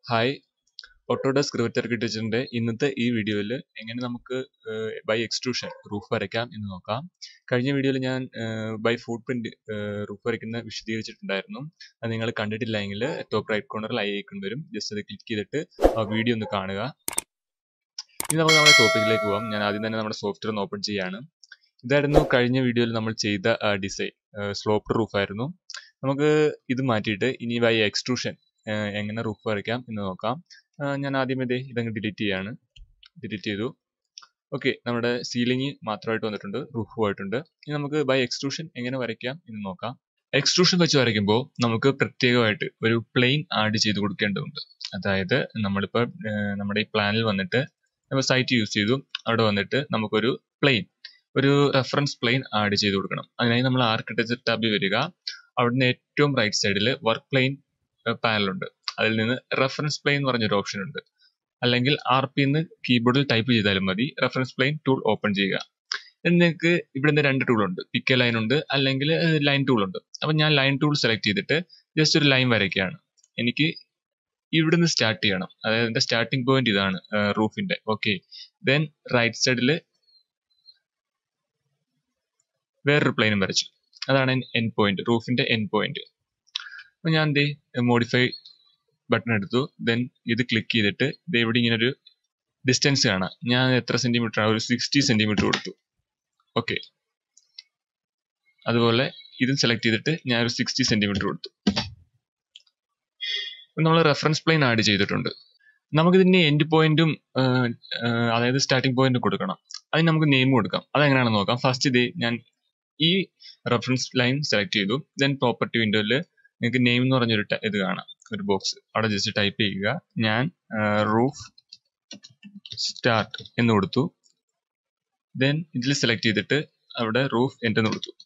hi Autodesk rivet ആർക്കിടെക്ചറിന്റെ ഇന്നത്തെ ഈ വീഡിയോയിൽ എങ്ങനെ നമുക്ക് ബൈ എക്സ്ട്രൂഷൻ റൂഫ് വരയ്ക്കാം എന്ന് നോക്കാം കഴിഞ്ഞ വീഡിയോയിൽ ഞാൻ ബൈ ഫുട് പ്രിന്റ് റൂഫ് വരയ്ക്കുന്ന വിശദീകരിച്ചിട്ടുണ്ടായിരുന്നു അത് നിങ്ങൾ കണ്ടിട്ടില്ല എങ്കിൽ ടോപ്പ് റൈറ്റ് കോർണറിൽ ഐ ഐക്കൺ വരും ജസ്റ്റ് അത് ക്ലിക്ക് ചെയ്തിട്ട് ആ വീഡിയോ ഒന്ന് കാണുക ഇനി നമുക്ക് നമ്മുടെ ടോപ്പിക്കിലേക്ക് പോകാം ഞാൻ ആദ്യം തന്നെ നമ്മുടെ സോഫ്റ്റ്വെയർ ഒന്ന് ഓപ്പൺ ചെയ്യാണ് ഇതായിരുന്നു കഴിഞ്ഞ വീഡിയോയിൽ നമ്മൾ ചെയ്ത ഡിസൈൻ സ്ലോപ്പ് റൂഫ് ആയിരുന്നു നമുക്ക് ഇത് മാറ്റിയിട്ട് ഇനി ബൈ എക്സ്ട്രൂഷൻ എങ്ങനെ റൂഫ് വരയ്ക്കാം എന്ന് നോക്കാം ഞാൻ ആദ്യം ഇതേ ഇതങ്ങ് ഡിലീറ്റ് ചെയ്യാണ് ഡിലീറ്റ് ചെയ്തു ഓക്കെ നമ്മുടെ സീലിംഗ് മാത്രമായിട്ട് വന്നിട്ടുണ്ട് റൂഫ് പോയിട്ടുണ്ട് ഇനി നമുക്ക് ബൈ എക്സ്ട്രൂഷൻ എങ്ങനെ വരയ്ക്കാം എന്ന് നോക്കാം എക്സ്ട്രൂഷൻ വെച്ച് വരയ്ക്കുമ്പോൾ നമുക്ക് പ്രത്യേകമായിട്ട് ഒരു പ്ലെയിൻ ആഡ് ചെയ്ത് കൊടുക്കേണ്ടതുണ്ട് അതായത് നമ്മളിപ്പോൾ നമ്മുടെ ഈ പ്ലാനിൽ വന്നിട്ട് നമ്മൾ സൈറ്റ് യൂസ് ചെയ്തു അവിടെ വന്നിട്ട് നമുക്കൊരു പ്ലെയിൻ ഒരു റെഫറൻസ് പ്ലെയിൻ ആഡ് ചെയ്ത് കൊടുക്കണം അതിനായി നമ്മൾ ആർക്കിടെക്ചർ ടാബിൽ വരിക അവിടുന്ന് ഏറ്റവും റൈറ്റ് സൈഡിൽ വർക്ക് പ്ലെയിൻ പാനലുണ്ട് അതിൽ നിന്ന് റെഫറൻസ് പ്ലെയിൻ എന്ന് പറഞ്ഞൊരു ഓപ്ഷൻ ഉണ്ട് അല്ലെങ്കിൽ ആർ പി എന്ന് കീബോർഡിൽ ടൈപ്പ് ചെയ്താലും മതി റെഫറൻസ് പ്ലെയിൻ ടൂൾ ഓപ്പൺ ചെയ്യുക നിങ്ങൾക്ക് ഇവിടെ നിന്ന് രണ്ട് ടൂൾ ഉണ്ട് പിക്ക് ലൈൻ ഉണ്ട് അല്ലെങ്കിൽ ലൈൻ ടൂൾ ഉണ്ട് അപ്പം ഞാൻ ലൈൻ ടൂൾ സെലക്ട് ചെയ്തിട്ട് ജസ്റ്റ് ഒരു ലൈൻ വരയ്ക്കുകയാണ് എനിക്ക് ഇവിടുന്ന് സ്റ്റാർട്ട് ചെയ്യണം അതായത് എൻ്റെ സ്റ്റാർട്ടിംഗ് പോയിന്റ് ഇതാണ് റൂഫിന്റെ ഓക്കെ ദെൻ റൈറ്റ് സൈഡിൽ വേറൊരു പ്ലെയിനും വരച്ചു അതാണ് എൻ പോയിന്റ് റൂഫിന്റെ എൻ പോയിന്റ് അപ്പൊ ഞാൻ എന്ത് മോഡിഫൈ ബട്ടൺ എടുത്തു ദെൻ ഇത് ക്ലിക്ക് ചെയ്തിട്ട് ഇത് ഇവിടെ ഇങ്ങനെ ഒരു ഡിസ്റ്റൻസ് കാണാം ഞാൻ എത്ര സെന്റിമീറ്റർ ഒരു സിക്സ്റ്റി സെന്റിമീറ്റർ കൊടുത്തു ഓക്കെ അതുപോലെ ഇതും സെലക്ട് ചെയ്തിട്ട് ഞാൻ ഒരു സിക്സ്റ്റി സെന്റിമീറ്റർ കൊടുത്തു നമ്മൾ റെഫറൻസ് പ്ലെയിൻ ആഡ് ചെയ്തിട്ടുണ്ട് നമുക്കിതിന്റെ എൻഡ് പോയിന്റും അതായത് സ്റ്റാർട്ടിംഗ് പോയിന്റും കൊടുക്കണം അതിന് നമുക്ക് നെയിം കൊടുക്കാം അതെങ്ങനെയാണെന്ന് നോക്കാം ഫസ്റ്റ് ഇത് ഞാൻ ഈ റെഫറൻസ് ലൈൻ സെലക്ട് ചെയ്തു ദെൻ പ്രോപ്പർട്ടി വിൻഡോയിൽ നിങ്ങൾക്ക് നെയിം എന്ന് പറഞ്ഞൊരു ഇത് കാണാം ഒരു ബോക്സ് അവിടെ ജസ്റ്റ് ടൈപ്പ് ചെയ്യുക ഞാൻ റൂഫ് സ്റ്റാർട്ട് എന്ന് കൊടുത്തു ദെൻ ഇതിൽ സെലക്ട് ചെയ്തിട്ട് അവിടെ റൂഫ് എൻഡ് എന്ന് കൊടുത്തു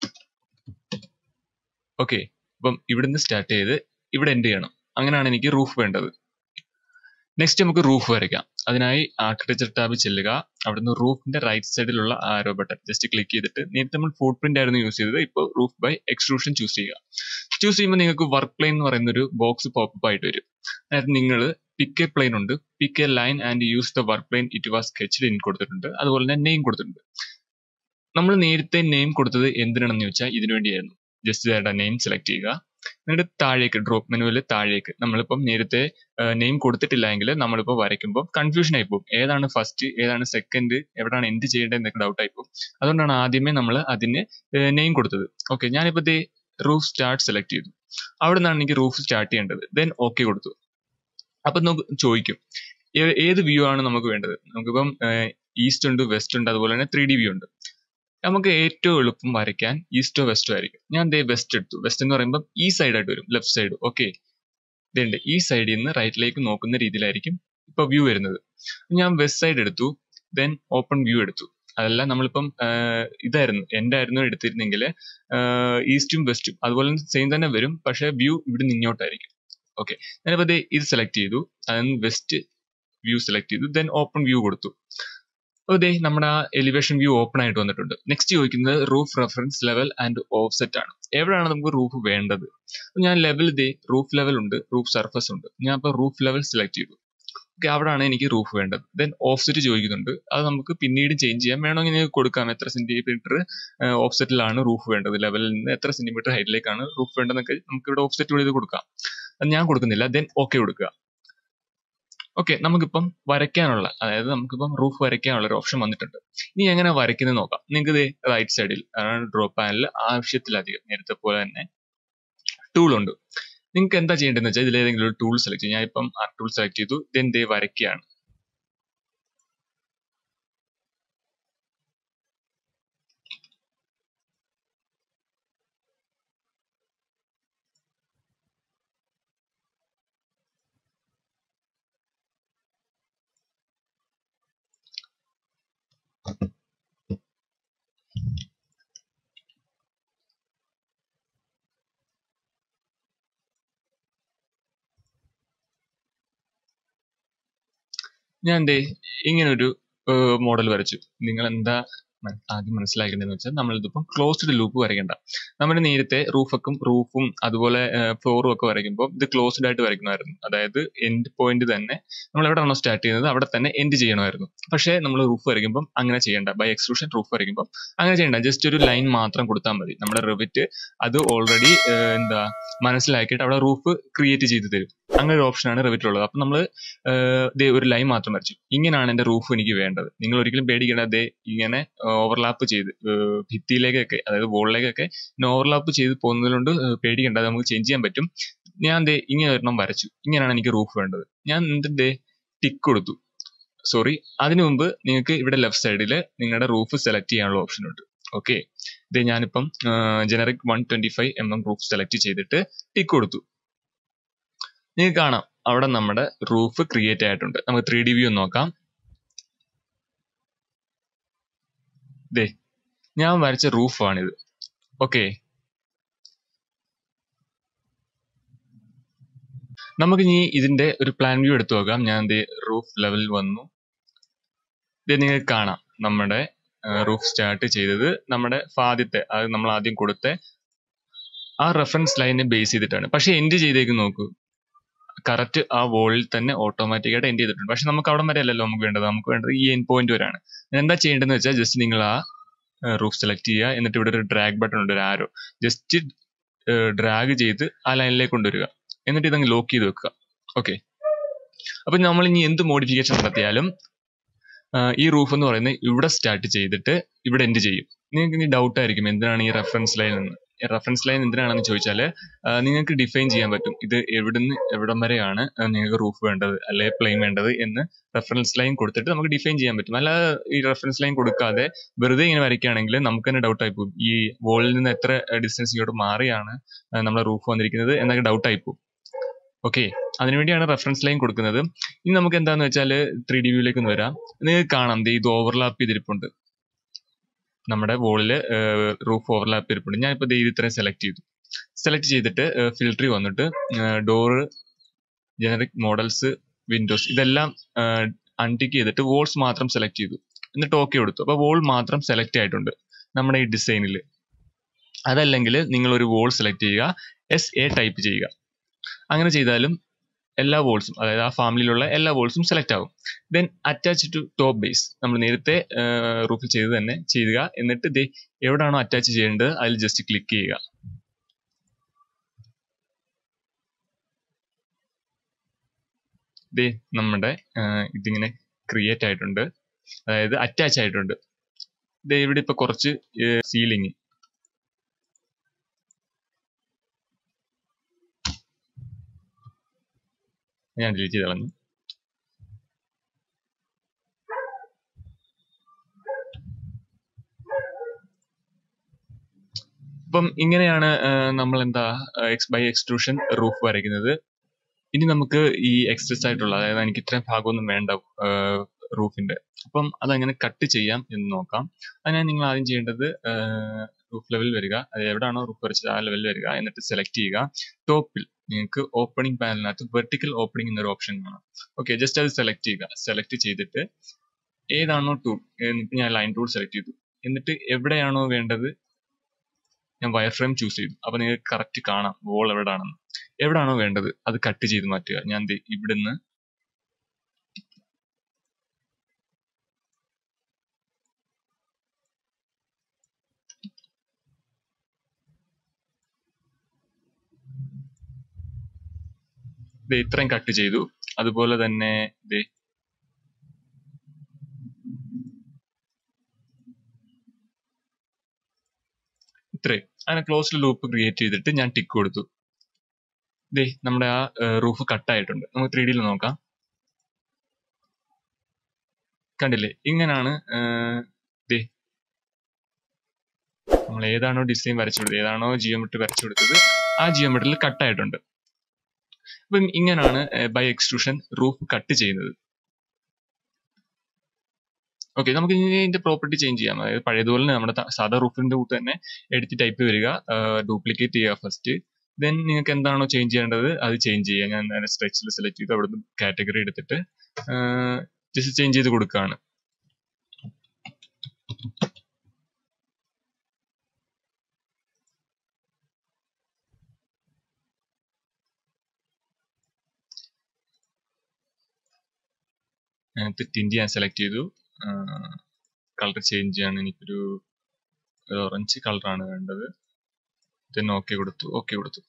ഓക്കെ അപ്പം ഇവിടുന്ന് സ്റ്റാർട്ട് ചെയ്ത് ഇവിടെ എൻഡ് ചെയ്യണം അങ്ങനെയാണ് എനിക്ക് റൂഫ് വേണ്ടത് നെക്സ്റ്റ് നമുക്ക് റൂഫ് വരയ്ക്കാം അതിനായി ആർക്കിടെക്ചർ ടാബിൽ ചെല്ലുക അവിടുന്ന് റൂഫിന്റെ റൈറ്റ് സൈഡിലുള്ള ആരോ ബട്ടൺ ജസ്റ്റ് ക്ലിക്ക് ചെയ്തിട്ട് നേരത്തെ നമ്മൾ ഫുട് പ്രിന്റ് ആയിരുന്നു യൂസ് ചെയ്തത് ഇപ്പോൾ റൂഫ് ബൈ എക്സ്ട്രൂഷൻ ചൂസ് ചെയ്യുക ചൂസ് ചെയ്യുമ്പോൾ നിങ്ങൾക്ക് വർക്ക് പ്ലെയിൻ എന്ന് പറയുന്ന ഒരു ബോക്സ് പോപ്പപ്പ് ആയിട്ട് വരും അതായത് നിങ്ങൾ പിക്ക് എ പ്ലെയിൻ ഉണ്ട് pick a line and use the work plane it was sketched in കൊടുത്തിട്ടുണ്ട് അതുപോലെ തന്നെ നെയിം കൊടുത്തിട്ടുണ്ട് നമ്മൾ നേരത്തെ നെയിം കൊടുത്തത് എന്തിനാണെന്ന് ചോദിച്ചാൽ ഇതിനു വേണ്ടിയായിരുന്നു ജസ്റ്റ് ഇതായിട്ട് നെയിം സെലക്ട് ചെയ്യുക എന്നിട്ട് താഴേക്ക് ഡ്രോപ്പ് മെനുവിൽ താഴേക്ക് നമ്മളിപ്പം നേരത്തെ നെയിം കൊടുത്തിട്ടില്ല എങ്കിൽ നമ്മളിപ്പോൾ വരയ്ക്കുമ്പോൾ കൺഫ്യൂഷൻ ആയി പോകും ഏതാണ് ഫസ്റ്റ് ഏതാണ് സെക്കൻഡ് എവിടെയാണ് എൻഡ് ചെയ്യേണ്ടത് എന്നൊക്കെ ഡൗട്ട് ആയി പോകും അതുകൊണ്ടാണ് ആദ്യമേ നമ്മൾ അതിന് നെയിം കൊടുത്തത് ഓക്കെ ഞാനിപ്പോൾ ദേ റൂഫ് സ്റ്റാർട്ട് സെലക്ട് ചെയ്തു അവിടെ നിന്നാണ് എനിക്ക് റൂഫ് സ്റ്റാർട്ട് ചെയ്യേണ്ടത് ദെൻ ഓക്കെ കൊടുത്തു അപ്പം നമുക്ക് ചോദിക്കും ഏത് വ്യൂ ആണ് നമുക്ക് വേണ്ടത് നമുക്കിപ്പം ഈസ്റ്റ് ഉണ്ട് വെസ്റ്റ് ഉണ്ട് അതുപോലെ തന്നെ ത്രീ ഡി വ്യൂ ഉണ്ട് നമുക്ക് ഏറ്റവും എളുപ്പം വരയ്ക്കാൻ ഈസ്റ്റോ വെസ്റ്റോ ആയിരിക്കും ഞാൻ ദേ വെസ്റ്റ് എടുത്തു വെസ്റ്റ് എന്ന് പറയുമ്പോൾ ഈ സൈഡായിട്ട് വരും ലെഫ്റ്റ് സൈഡ് ഓക്കെ ഇതുണ്ട് ഈ സൈഡിൽ നിന്ന് റൈറ്റിലേക്ക് നോക്കുന്ന രീതിയിലായിരിക്കും ഇപ്പൊ വ്യൂ വരുന്നത് ഞാൻ വെസ്റ്റ് സൈഡ് എടുത്തു ദെൻ ഓപ്പൺ വ്യൂ എടുത്തു അതല്ല നമ്മളിപ്പം ഇതായിരുന്നു എൻ്റെ ആയിരുന്നു എടുത്തിരുന്നെങ്കിൽ ഈസ്റ്റും വെസ്റ്റും അതുപോലെ സെയിം തന്നെ വരും പക്ഷെ വ്യൂ ഇവിടെ ഇങ്ങോട്ടായിരിക്കും ഓക്കെ ഞാനിപ്പോൾ ഇത് സെലക്ട് ചെയ്തു അതിന് വെസ്റ്റ് വ്യൂ സെലക്ട് ചെയ്തു ദെൻ ഓപ്പൺ വ്യൂ കൊടുത്തു അതെ നമ്മുടെ ആ എലിവേഷൻ വ്യൂ ഓപ്പൺ ആയിട്ട് വന്നിട്ടുണ്ട് നെക്സ്റ്റ് ചോദിക്കുന്നത് roof reference level and offset ആണ് എവിടെയാണ് നമുക്ക് റൂഫ് വേണ്ടത് ഞാൻ ലെവൽ ഇതേ റൂഫ് ലെവൽ ഉണ്ട് റൂഫ് സർഫസ് ഉണ്ട് ഞാൻ ഇപ്പോൾ റൂഫ് ലെവൽ സെലക്ട് ചെയ്തു ഓക്കെ അവിടെയാണ് എനിക്ക് റൂഫ് വേണ്ടത് ദെൻ ഓഫ്സെറ്റ് ചോദിക്കുന്നുണ്ട് അത് നമുക്ക് പിന്നീട് ചേഞ്ച് ചെയ്യാം വേണമെങ്കിൽ നിങ്ങൾക്ക് കൊടുക്കാം എത്ര സെന്റിമീറ്റർ ഓഫ്സെറ്റിലാണ് റൂഫ് വേണ്ടത് ലെവലിൽ നിന്ന് എത്ര സെന്റിമീറ്റർ ഹൈറ്റിലേക്കാണ് റൂഫ് വേണ്ടതെന്നൊക്കെ നമുക്ക് ഇവിടെ ഓഫ്സെറ്റ് ചെയ്ത് കൊടുക്കാം അത് ഞാൻ കൊടുക്കുന്നില്ല ദെൻ ഓക്കെ കൊടുക്കുക ഓക്കെ നമുക്കിപ്പം വരയ്ക്കാനുള്ള അതായത് നമുക്കിപ്പം റൂഫ് വരയ്ക്കാനുള്ള ഒരു ഓപ്ഷൻ വന്നിട്ടുണ്ട് ഇനി എങ്ങനെ വരയ്ക്കുന്നത് നോക്കാം നിങ്ങൾക്ക് ഇത് റൈറ്റ് സൈഡിൽ ഡ്രോപ്പ് പാനലിൽ ആവശ്യത്തിലധികം നേരത്തെ പോലെ തന്നെ ടൂൾ ഉണ്ട് നിങ്ങൾക്ക് എന്താ ചെയ്യേണ്ടതെന്ന് വെച്ചാൽ ഇതിലേതെങ്കിലും ഒരു ടൂൾ സെലക്ട് ചെയ്യും ഞാൻ ഇപ്പം ആ ടൂൾ സെലക്ട് ചെയ്തു ദെൻ ദേ വരയ്ക്കുകയാണ് ഞാൻ എന്തേ ഇങ്ങനെ ഒരു മോഡൽ വരച്ചു നിങ്ങൾ എന്താ മ- ആദ്യം മനസ്സിലാക്കേണ്ടതെന്ന് വെച്ചാൽ നമ്മളിതിപ്പം ക്ലോസ്ഡ് ലൂപ്പ് വരയ്ക്കണ്ട നമ്മൾ നേരത്തെ റൂഫൊക്കെ റൂഫും അതുപോലെ ഫ്ലോറും ഒക്കെ വരയ്ക്കുമ്പോൾ ഇത് ക്ലോസ്ഡ് ആയിട്ട് വരയ്ക്കണമായിരുന്നു അതായത് എൻഡ് പോയിന്റ് തന്നെ നമ്മൾ എവിടെയാണോ സ്റ്റാർട്ട് ചെയ്യുന്നത് അവിടെ തന്നെ എൻഡ് ചെയ്യണമായിരുന്നു പക്ഷേ നമ്മൾ റൂഫ് വരയ്ക്കുമ്പോൾ അങ്ങനെ ചെയ്യേണ്ട ബൈ എക്സ്ക്ലൂഷൻ റൂഫ് വരയ്ക്കുമ്പോൾ അങ്ങനെ ചെയ്യേണ്ട ജസ്റ്റ് ഒരു ലൈൻ മാത്രം കൊടുത്താൽ മതി നമ്മുടെ റിവിറ്റ് അത് ഓൾറെഡി എന്താ മനസ്സിലാക്കിയിട്ട് അവിടെ റൂഫ് ക്രിയേറ്റ് ചെയ്ത് തരും അങ്ങനെ ഒരു ഓപ്ഷനാണ് റിവിറ്റിലുള്ളത് അപ്പം നമ്മൾ ദേ ഒരു ലൈൻ മാത്രം വരച്ചു ഇങ്ങനെയാണ് എൻ്റെ റൂഫ് എനിക്ക് വേണ്ടത് നിങ്ങൾ ഒരിക്കലും പേടിക്കേണ്ട ദേ ഇങ്ങനെ ഓവർലാപ്പ് ചെയ്ത് ഏർ ഭിത്തിയിലേക്കൊക്കെ അതായത് വോളിലേക്കൊക്കെ ഓവർലാപ്പ് ചെയ്ത് പോകുന്നതുകൊണ്ട് ഏർ പേടിക്കേണ്ട അത് നമുക്ക് ചേഞ്ച് ചെയ്യാൻ പറ്റും ഞാൻ ദേ ഇങ്ങനെ ഒരെണ്ണം വരച്ചു ഇങ്ങനെയാണ് എനിക്ക് റൂഫ് വേണ്ടത് ഞാൻ എന്നിട്ട് ദേ ടിക്ക് കൊടുത്തു സോറി അതിനു മുമ്പ് നിങ്ങൾക്ക് ഇവിടെ ലെഫ്റ്റ് സൈഡിൽ നിങ്ങളുടെ റൂഫ് സെലക്ട് ചെയ്യാനുള്ള ഓപ്ഷൻ ഉണ്ട് ഓക്കെ ഇത് ഞാനിപ്പം generic one twenty five M M roof select ചെയ്തിട്ട് ടിക്ക് കൊടുത്തു നിങ്ങൾക്ക് കാണാം അവിടെ നമ്മുടെ റൂഫ് ക്രിയേറ്റ് ആയിട്ടുണ്ട് നമുക്ക് ത്രീ ഡി വ്യൂ ഒന്ന് നോക്കാം ദേ ഞാൻ വരച്ച റൂഫാണിത് ഓക്കെ നമുക്ക് ഇനി ഇതിന്റെ ഒരു പ്ലാൻ വ്യൂ എടുത്തു നോക്കാം ഞാൻ ദേ റൂഫ് ലെവൽ വന്നു ഇത് നിങ്ങൾക്ക് കാണാം നമ്മുടെ റൂഫ് സ്റ്റാർട്ട് ചെയ്തത് നമ്മുടെ ആദ്യത്തെ അത് നമ്മൾ ആദ്യം കൊടുത്ത ആ റെഫറൻസ് ലൈനെ ബേസ് ചെയ്തിട്ടാണ് പക്ഷെ എൻഡ് ചെയ്തേക്ക് നോക്കൂ കറക്റ്റ് ആ വോളിൽ തന്നെ ഓട്ടോമാറ്റിക് ആയിട്ട് എൻഡ് ചെയ്തിട്ടുണ്ട് പക്ഷെ നമുക്ക് അവിടെ വരെ അല്ലല്ലോ നമുക്ക് വേണ്ടത് നമുക്ക് വേണ്ടത് ഈ എൻ പോയിന്റ് വരെയാണ് എന്താ ചെയ്യേണ്ടതെന്ന് വെച്ചാൽ ജസ്റ്റ് നിങ്ങൾ ആ റൂഫ് സെലക്ട് ചെയ്യുക എന്നിട്ട് ഇവിടെ ഒരു ഡ്രാഗ് ബട്ടൺ ഉണ്ട് ഒരു ആരോ ജസ്റ്റ് ഡ്രാഗ് ചെയ്ത് ആ ലൈനിലേക്ക് കൊണ്ടുവരിക എന്നിട്ട് ഇതങ്ങ് ലോക്ക് ചെയ്ത് വെക്കുക ഓക്കെ അപ്പൊ നമ്മൾ ഇനി എന്ത് മോഡിഫിക്കേഷൻ നടത്തിയാലും ആ, ഈ റൂഫ് എന്ന് പറയുന്നത് ഇവിടെ സ്റ്റാർട്ട് ചെയ്തിട്ട് ഇവിടെ എൻഡ് ചെയ്യും നിങ്ങൾക്ക് ഇനി ഡൗട്ട് ആയിരിക്കും എന്തിനാണ് ഈ റെഫറൻസ് ലൈൻ എന്ന് റെഫറൻസ് ലൈൻ എന്തിനാണെന്ന് ചോദിച്ചാൽ നിങ്ങൾക്ക് ഡിഫൈൻ ചെയ്യാൻ പറ്റും ഇത് എവിടുന്ന് എവിടം വരെയാണ് ആ, നിങ്ങൾക്ക് റൂഫ് വേണ്ടത് അല്ലെ പ്ലെയിൻ വേണ്ടത് എന്ന് റെഫറൻസ് ലൈൻ കൊടുത്തിട്ട് നമുക്ക് ഡിഫൈൻ ചെയ്യാൻ പറ്റും അല്ലാതെ ഈ റെഫറൻസ് ലൈൻ കൊടുക്കാതെ വെറുതെ ഇങ്ങനെ വരയ്ക്കുകയാണെങ്കിൽ നമുക്ക് തന്നെ ഡൗട്ട് ആയി പോകും ഈ വോളിൽ നിന്ന് എത്ര ഡിസ്റ്റൻസ് ഇങ്ങോട്ട് മാറിയാണ് ആ, നമ്മുടെ റൂഫ് വന്നിരിക്കുന്നത് എന്നൊക്കെ ഡൗട്ട് ആയി പോകും ഓക്കെ അതിനുവേണ്ടിയാണ് റെഫറൻസ് ലൈൻ കൊടുക്കുന്നത് ഇനി നമുക്ക് എന്താന്ന് വെച്ചാൽ ത്രീ ഡി വ്യൂയിലേക്ക് ഒന്ന് വരാം നിങ്ങൾക്ക് കാണാം ദേ ഇത് ഓവർലാപ്പ് ചെയ്തിരിപ്പുണ്ട് നമ്മുടെ വോളിൽ റൂഫ് ഓവർലാപ്പ് ചെയ്തിരിപ്പുണ്ട് ഞാനിപ്പോൾ ദേ ഇത് ഇത്രയും സെലക്ട് ചെയ്തു സെലക്ട് ചെയ്തിട്ട് ഫിൽട്ടറി വന്നിട്ട് ഡോറ് ജനറിക് മോഡൽസ് വിൻഡോസ് ഇതെല്ലാം അൺടിക്ക് ചെയ്തിട്ട് വോൾസ് മാത്രം സെലക്ട് ചെയ്തു എന്നിട്ട് ഓക്കെ കൊടുത്തു അപ്പോൾ വോൾ മാത്രം സെലക്ട് ആയിട്ടുണ്ട് നമ്മുടെ ഈ ഡിസൈനിൽ അതല്ലെങ്കിൽ നിങ്ങൾ ഒരു വോൾ സെലക്ട് ചെയ്യുക എസ് എ ടൈപ്പ് ചെയ്യുക അങ്ങനെ ചെയ്താലും എല്ലാ വോൾസും അതായത് ആ ഫാമിലിയിലുള്ള എല്ലാ വോൾസും സെലക്ട് ആകും then attach to top base നമ്മൾ നേരത്തെ റൂഫിൽ ചെയ്ത് തന്നെ ചെയ്യുക എന്നിട്ട് ദേ എവിടാണോ അറ്റാച്ച് ചെയ്യേണ്ടത് അതിൽ ജസ്റ്റ് ക്ലിക്ക് ചെയ്യുക ദേ നമ്മുടെ ആ, ഇതിങ്ങനെ ക്രിയേറ്റ് ആയിട്ടുണ്ട് അതായത് അറ്റാച്ച് ആയിട്ടുണ്ട് ദേ ഇവിടെ ഇപ്പൊ കുറച്ച് സീലിംഗ് ഞാൻ ഡിലീറ്റ് ചെയ്ത് കളഞ്ഞു അപ്പം ഇങ്ങനെയാണ് നമ്മൾ എന്താ എക്സ് ബൈ എക്സ്ട്രൂഷൻ റൂഫ് വരയ്ക്കുന്നത് ഇനി നമുക്ക് ഈ എക്സസ് ആയിട്ടുള്ള അതായത് എനിക്ക് ഇത്രയും ഭാഗമൊന്നും വേണ്ട റൂഫിന്റെ അപ്പം അതെങ്ങനെ കട്ട് ചെയ്യാം എന്ന് നോക്കാം അതിനായി നിങ്ങൾ ആദ്യം ചെയ്യേണ്ടത് റൂഫ് ലെവൽ വരിക അത് എവിടെയാണോ റൂഫ് വരച്ചത് ആ ലെവൽ വരിക എന്നിട്ട് സെലക്ട് ചെയ്യുക ടോപ്പിൽ നിങ്ങൾക്ക് ഓപ്പണിംഗ് പാനലിനകത്ത് വെർട്ടിക്കൽ ഓപ്പണിംഗ് എന്നൊരു ഓപ്ഷൻ കാണാം ഓക്കെ ജസ്റ്റ് അത് സെലക്ട് ചെയ്യുക സെലക്ട് ചെയ്തിട്ട് ഏതാണോ ടൂൾ ഞാൻ ലൈൻ ടൂൾ സെലക്ട് ചെയ്തു എന്നിട്ട് എവിടെയാണോ വേണ്ടത് ഞാൻ വയർ ഫ്രെയിം ചൂസ് ചെയ്തു അപ്പൊ നിങ്ങൾക്ക് കറക്റ്റ് കാണാം വോൾ എവിടെയാണെന്ന് എവിടാണോ വേണ്ടത് അത് കട്ട് ചെയ്ത് മാറ്റുക ഞാൻ ദേ ഇവിടുന്ന് ദേ ഇത്രയും കട്ട് ചെയ്തു അതുപോലെ തന്നെ ദേ ഇത്രയും അങ്ങനെ ക്ലോസ്ഡ് ലൂപ്പ് ക്രിയേറ്റ് ചെയ്തിട്ട് ഞാൻ ടിക്ക് കൊടുത്തു ദേ നമ്മുടെ ആ റൂഫ് കട്ടായിട്ടുണ്ട് നമുക്ക് ത്രീ ഡിയിൽ നോക്കാം കണ്ടില്ലേ ഇങ്ങനാണ് ദേ നമ്മൾ ഏതാണോ ഡിസൈൻ വരച്ചു കൊടുത്തത് ഏതാണോ ജിയോമെട്രി വരച്ചു കൊടുത്തത് ആ ജിയോമെട്രിയിൽ കട്ടായിട്ടുണ്ട് അപ്പം ഇങ്ങനാണ് ബൈ എക്സ്ട്രൂഷൻ റൂഫ് കട്ട് ചെയ്യുന്നത് ഓക്കെ നമുക്ക് ഇനി ഇതിന്റെ പ്രോപ്പർട്ടി ചേഞ്ച് ചെയ്യാം അതായത് പഴയതുപോലെ തന്നെ നമ്മുടെ സാധാ റൂഫിന്റെ കൂട്ട് തന്നെ എഡിറ്റ് ടൈപ്പ് വരിക ഡ്യൂപ്ലിക്കേറ്റ് ചെയ്യുക ഫസ്റ്റ് ദെൻ നിങ്ങൾക്ക് എന്താണോ ചേഞ്ച് ചെയ്യേണ്ടത് അത് ചേഞ്ച് ചെയ്യുക ഞാൻ നേരെ സ്ട്രെച്ചിൽ സെലക്ട് ചെയ്ത് അവിടുന്ന് കാറ്റഗറി എടുത്തിട്ട് ജസ്റ്റ് ചേഞ്ച് ചെയ്ത് കൊടുക്കുകയാണ് അതിനകത്ത് ടിൻറ്റി ഞാൻ സെലക്ട് ചെയ്തു കളർ ചേഞ്ച് ചെയ്യാണ് എനിക്കൊരു ഓറഞ്ച് കളറാണ് വേണ്ടത് then ഓക്കെ കൊടുത്തു ഓക്കെ കൊടുത്തു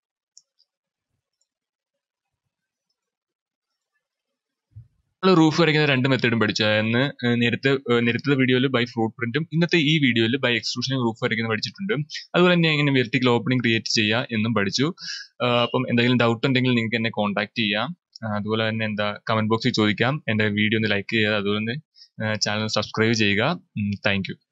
നമ്മൾ റൂഫ് വരയ്ക്കുന്ന രണ്ട് മെത്തേഡും പഠിച്ചു അതെന്ന് നേരത്തെ ഏർ നേരത്തെ വീഡിയോയിൽ ബൈ ഫ്രൂട്ട് പ്രിന്റും ഇന്നത്തെ ഈ വീഡിയോയിൽ ബൈ എക്സ്ട്രൂഷനും റൂഫ് വരയ്ക്കുന്നത് പഠിച്ചിട്ടുണ്ട് അതുപോലെ തന്നെ എങ്ങനെ വെർട്ടിക്കൽ ഓപ്പണിംഗ് ക്രിയേറ്റ് ചെയ്യുക എന്നും പഠിച്ചു ആഹ് അപ്പം എന്തെങ്കിലും ഡൗട്ട് ഉണ്ടെങ്കിൽ നിങ്ങൾക്ക് എന്നെ കോൺടാക്ട് ചെയ്യാം ആഹ് അതുപോലെ തന്നെ എന്താ കമന്റ് ബോക്സിൽ ചോദിക്കാം എൻ്റെ വീഡിയോ ഒന്ന് ലൈക്ക് ചെയ്യുക അതുപോലെ തന്നെ ചാനൽ സബ്സ്ക്രൈബ് ചെയ്യുക താങ്ക് യു